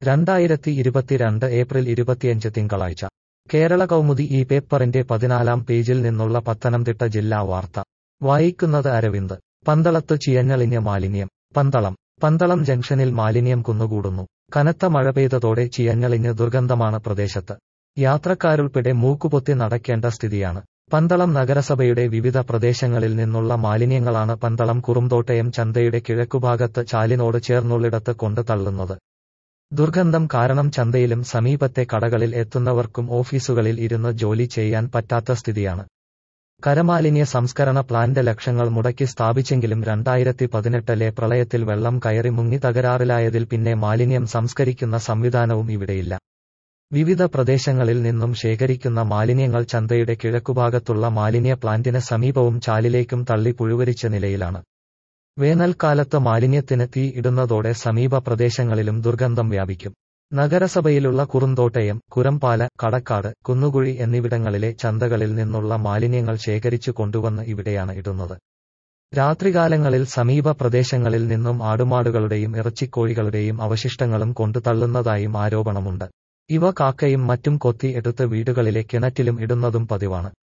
രണ്ടായിരത്തി ഇരുപത്തിരണ്ട് ഏപ്രിൽ ഇരുപത്തിയഞ്ച് തിങ്കളാഴ്ച കേരള കൗമുദി ഈ പേപ്പറിന്റെ പതിനാലാം പേജിൽ നിന്നുള്ള പത്തനംതിട്ട ജില്ലാ വാർത്ത വായിക്കുന്നത് അരവിന്ദ് പന്തളത്ത് ചിയഞ്ഞളിഞ്ഞ മാലിന്യം പന്തളം പന്തളം ജംഗ്ഷനിൽ മാലിന്യം കുന്നുകൂടുന്നു കനത്ത മഴ പെയ്തതോടെ ചിയഞ്ഞളിഞ്ഞ് ദുർഗന്ധമാണ് പ്രദേശത്ത് യാത്രക്കാരുൾപ്പെടെ മൂക്കുപൊത്തി നടക്കേണ്ട സ്ഥിതിയാണ് പന്തളം നഗരസഭയുടെ വിവിധ പ്രദേശങ്ങളിൽ നിന്നുള്ള മാലിന്യങ്ങളാണ് പന്തളം കുറുംതോട്ടയം ചന്തയുടെ കിഴക്കുഭാഗത്ത് ചാലിനോട് ചേർന്നുള്ളിടത്ത് കൊണ്ട് തള്ളുന്നത് ദുർഗന്ധം കാരണം ചന്തയിലും സമീപത്തെ കടകളിൽ എത്തുന്നവർക്കും ഓഫീസുകളിൽ ഇരുന്ന് ജോലി ചെയ്യാൻ പറ്റാത്ത സ്ഥിതിയാണ് കരമാലിന്യ സംസ്കരണ പ്ലാന്റ് ലക്ഷങ്ങൾ മുടക്കി സ്ഥാപിച്ചെങ്കിലും രണ്ടായിരത്തി പതിനെട്ടിലെ പ്രളയത്തിൽ വെള്ളം കയറി മുങ്ങി തകരാറിലായതിൽ പിന്നെ മാലിന്യം സംസ്കരിക്കുന്ന സംവിധാനവും ഇവിടെയില്ല വിവിധ പ്രദേശങ്ങളിൽ നിന്നും ശേഖരിക്കുന്ന മാലിന്യങ്ങൾ ചന്തയുടെ കിഴക്കുഭാഗത്തുള്ള മാലിന്യ പ്ലാന്റിന് സമീപവും ചാലിലേക്കും തള്ളി പുഴുവരിച്ച നിലയിലാണ് വേനൽക്കാലത്ത് മാലിന്യത്തിന് തീ ഇടുന്നതോടെ സമീപ പ്രദേശങ്ങളിലും ദുർഗന്ധം വ്യാപിക്കും നഗരസഭയിലുള്ള കുറുന്തോട്ടയം കുരമ്പാല കടക്കാട് കുന്നുകുഴി എന്നിവിടങ്ങളിലെ ചന്തകളിൽ നിന്നുള്ള മാലിന്യങ്ങൾ ശേഖരിച്ചു കൊണ്ടുവന്ന് ഇവിടെയാണ് ഇടുന്നത് രാത്രികാലങ്ങളിൽ സമീപ പ്രദേശങ്ങളിൽ നിന്നും ആടുമാടുകളുടെയും ഇറച്ചിക്കോഴികളുടെയും അവശിഷ്ടങ്ങളും കൊണ്ടു തള്ളുന്നതായും ആരോപണമുണ്ട് ഇവ കാക്കയും മറ്റും കൊത്തി എടുത്ത് വീടുകളിലെ കിണറ്റിലും ഇടുന്നതും പതിവാണ്